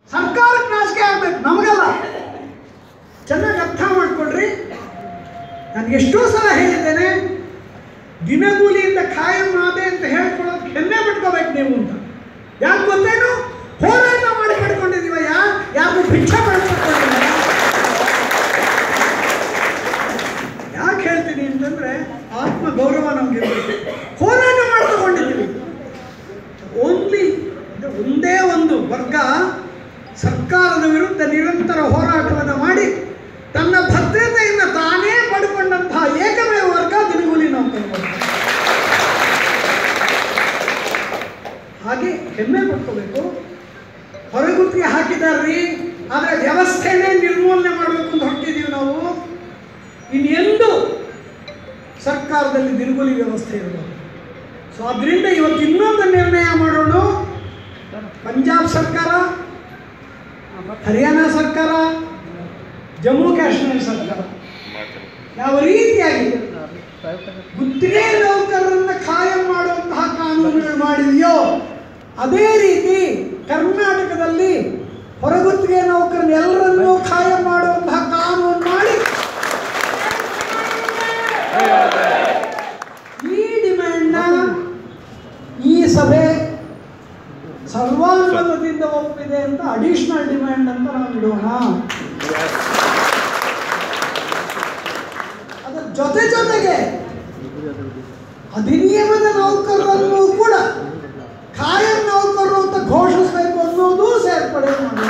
ಸರ್ಕಾರಕ್ಕೆ ನಾಚಿಕೆ ಆಗ್ಬೇಕು ನಮಗಲ್ಲ ಚೆನ್ನಾಗಿ ಅರ್ಥ ಮಾಡ್ಕೊಡ್ರಿ ನಾನು ಎಷ್ಟೋ ಸಲ ಹೇಳಿದ್ದೇನೆ ದಿನಗೂಲಿಯಿಂದ ಖಾಯಂ ಆದೆ ಅಂತ ಹೇಳ್ಕೊಳ್ಳೋದು ಹೆಮ್ಮೆ ಪಟ್ಕೋಬೇಕು ನೀವು ಅಂತ ಯಾಕೆ ಗೊತ್ತೇನು ಹೋರಾಟ ಮಾಡಿ ಪಡ್ಕೊಂಡಿದೀವ ಯಾ ಯಾರು ಭಿಕ್ಷೆ ಮಾಡ್ಕೊಂಡಿಲ್ಲ ಯಾಕೆ ಹೇಳ್ತೀನಿ ಅಂತಂದ್ರೆ ಆತ್ಮ ಗೌರವ ನಮ್ಗೆ ಹೋರಾಟ ಮಾಡಿ ತಗೊಂಡಿದ್ದೀವಿ ಓನ್ಲಿ ಒಂದೇ ಒಂದು ವರ್ಗ ಸರ್ಕಾರದ ವಿರುದ್ಧ ನಿರಂತರ ಹೋರಾಟವನ್ನು ಮಾಡಿ ತನ್ನ ಭದ್ರತೆಯನ್ನು ತಾನೇ ಪಡ್ಕೊಂಡಂತಹ ಏಕಮೇವ ವರ್ಗ ದಿನಗೂಲಿ ನೌಕರ ವರ್ಗ ಹಾಗೆ ಹೆಮ್ಮೆ ಪಡ್ಕೋಬೇಕು ಹೊರಗುತ್ತಿಗೆ ಹಾಕಿದಾರ್ರಿ ಆದರೆ ವ್ಯವಸ್ಥೆನೇ ನಿರ್ಮೂಲನೆ ಮಾಡಬೇಕು ಅಂತ ಹೊರಟಿದ್ದೀವಿ ನಾವು ಇನ್ನೆಂದು ಸರ್ಕಾರದಲ್ಲಿ ದಿನಗೂಲಿ ವ್ಯವಸ್ಥೆ ಇರಬೇಕು ಸೊ ಅದರಿಂದ ಇವತ್ತು ಇನ್ನೊಂದು ನಿರ್ಣಯ ಮಾಡೋಣ ಪಂಜಾಬ್ ಸರ್ಕಾರ ಹರಿಯಾಣ ಸರ್ಕಾರ ಜಮ್ಮು ಕಾಶ್ಮೀರ ಸರ್ಕಾರ ಯಾವ ರೀತಿಯಾಗಿ ಗುತ್ತಿಗೆ ನೌಕರರನ್ನ ಕಾಯಂ ಮಾಡುವಂತಹ ಕಾನೂನುಗಳು ಮಾಡಿದೆಯೋ ಅದೇ ರೀತಿ ಕರ್ನಾಟಕದಲ್ಲಿ ಹೊರಗುತ್ತಿಗೆ ನೌಕರನ್ನೆಲ್ಲರನ್ನೂ ಕಾಯಂ ಮಾಡುವಂತಹ ಕಾನೂನು ಮಾಡಿ ಈ ಡಿಮ್ಯಾಂಡ್ನ ಈ ಸಭೆ ಸರ್ವಾನುಮತದಿಂದ ಒಪ್ಪಿದೆ ಅಂತ ಅಡಿಷನಲ್ ಡಿಮ್ಯಾಂಡ್ ಅಂತ ನಾವು ಇಡೋಣ ಅದರ ಜೊತೆ ಜೊತೆಗೆ ಅಧಿನಿಯಮದ ನೌಕರರನ್ನು ಕೂಡ ಕಾಯಂ ನೌಕರರು ಅಂತ ಘೋಷಿಸಬೇಕು ಅನ್ನೋದು ಸೇರ್ಪಡೆ ಮಾಡೋಣ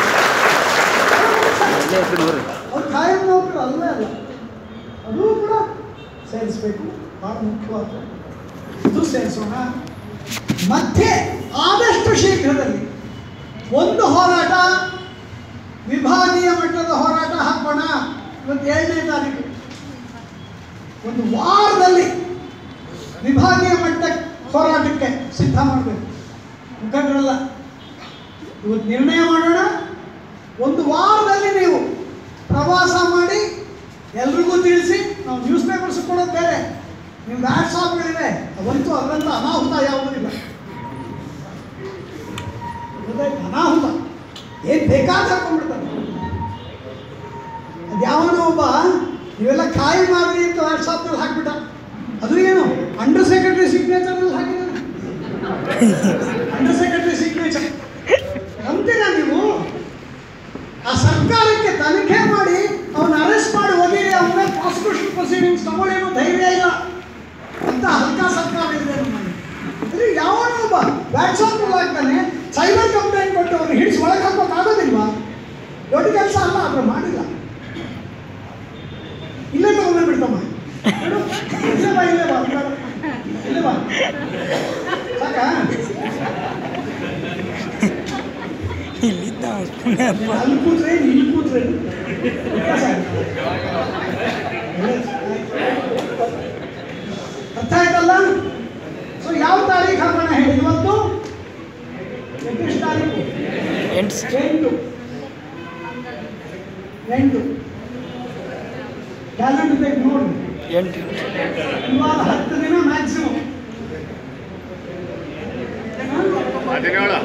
ಅವ್ರು ಕಾಯಂ ನೌಕರು ಅಲ್ಲೇ ಅಲ್ಲ ಅದು ಕೂಡ ಸೇರಿಸ್ಬೇಕು ಬಹಳ ಮುಖ್ಯವಾದ ಇದು ಸೇರಿಸೋಣ ಮತ್ತೆ ಆದಷ್ಟು ಶೀಘ್ರದಲ್ಲಿ ಒಂದು ಹೋರಾಟ ವಿಭಾಗೀಯ ಮಟ್ಟದ ಹೋರಾಟ ಹಾಕೋಣ ಇವತ್ತು ಏಳನೇ ತಾರೀಕು ಒಂದು ವಾರದಲ್ಲಿ ವಿಭಾಗೀಯ ಮಟ್ಟ ಹೋರಾಟಕ್ಕೆ ಸಿದ್ಧ ಮಾಡಬೇಕು ಮುಖಂಡರಲ್ಲ ಇವತ್ತು ನಿರ್ಣಯ ಮಾಡೋಣ ಒಂದು ವಾರದಲ್ಲಿ ನೀವು ಪ್ರವಾಸ ಮಾಡಿ ಎಲ್ರಿಗೂ ತಿಳಿಸಿ ನಾವು ನ್ಯೂಸ್ ಪೇಪರ್ಸ್ ಕೊಡೋದು ಬೇರೆ ನೀವು ವ್ಯಾಟ್ಸಾಪ್ಗಳಿವೆ ಅವಂತೂ ಅದರಂತ ಅನಾಹುತ ಯಾವುದಿಲ್ಲ ಗೊತ್ತಾಯ್ತು? ಅನಾಹುತ ಏನು ಬೇಕಾದ ಹಾಕೊಂಡ್ಬಿಡ್ತಾರೆ ಅದು ಯಾವನೋ ಒಬ್ಬ ನೀವೆಲ್ಲ ಕಾಯಿ ಮಾಡ್ರಿ ಅಂತ ವಾಟ್ಸಾಪ್ನಲ್ಲಿ ಹಾಕ್ಬಿಟ್ಟ ಅದು ಏನು ಅಂಡರ್ ಸೆಕ್ರೆಟರಿ ಸಿಗ್ನೇಚರ್ನಲ್ಲಿ ಹಾಕಿದ್ದಾನೆ ಅಂಡರ್ ಸೆಕ್ರೆಟರಿ ಸಿಗ್ನೇಚರ್ ನಂಬ್ತೀರಾ ನೀವು ಆ ಸರ್ಕಾರಕ್ಕೆ ತನಿಖೆ ಮಾಡಿ ಅವನ್ನ ಅರೆಸ್ಟ್ ಮಾಡಿ ಹೋಗಿರಿ ಅವನ ಪ್ರಾಸಿಕ್ಯೂಷನ್ ಪ್ರೊಸೀಡಿಂಗ್ಸ್ ತಗೊಳ್ಳಿ ಅನ್ನೋ ಧೈರ್ಯ ಇಲ್ಲ ಅಂತ ಹಲ್ಕ ಸರ್ಕಾರ ಇದೆ ನಮ್ಮಲ್ಲಿ ಅಂದ್ರೆ ಯಾವನೋ ಒಬ್ಬ ವ್ಯಾಟ್ಸಪ್ ಆಗ್ತಾನೆ ಸೈಬರ್ ಕಂಪ್ಲೇಂಟ್ ಕೊಟ್ಟು ಅವ್ನು ಹಿಡಿಸಿ ಒಳಗೆ ಹಾಕೋಕೆ ಆಗೋದಿಲ್ವಾ ದೊಡ್ಡ ಕೆಲಸ ಅಲ್ಲ ಆದ್ರೆ ಮಾಡಿಲ್ಲ ಇಲ್ಲೇ ತಗೊಂಡು ಬಿಡ್ತಮ್ಮ ನೋಡು, ಇಲ್ಲೇ ಬಾ ಇಲ್ಲೇ ಬಾ ಇಲ್ಲೇ ಬಾ ಸಾಕಾ ಇಲ್ಲಿದ್ದ ಅಲ್ಲಿ ಕೂತ್ರೆ ಇಲ್ಲಿ ಕೂತ್ರೆ ವ್ಯತ್ಯಾಸ ಆಗುತ್ತೆ. ಅರ್ಥ ಆಯ್ತಲ್ಲ ಸೊ ಯಾವ ತಾರೀಖು ಹಾಕೋಣ ಹೇಳಿ ಇವತ್ತು ಎಷ್ಟು ತಾರೀಕು ಎಂಟು ಎಂಟು ಎಂಟು ಕ್ಯಾಲೆಂಡರ್ ತೆಗೆದು ನೋಡಿ ಎಂಟು ಇವಾಗ ಹತ್ತು ದಿನ ಮ್ಯಾಕ್ಸಿಮಮ್ ಹದಿನೇಳು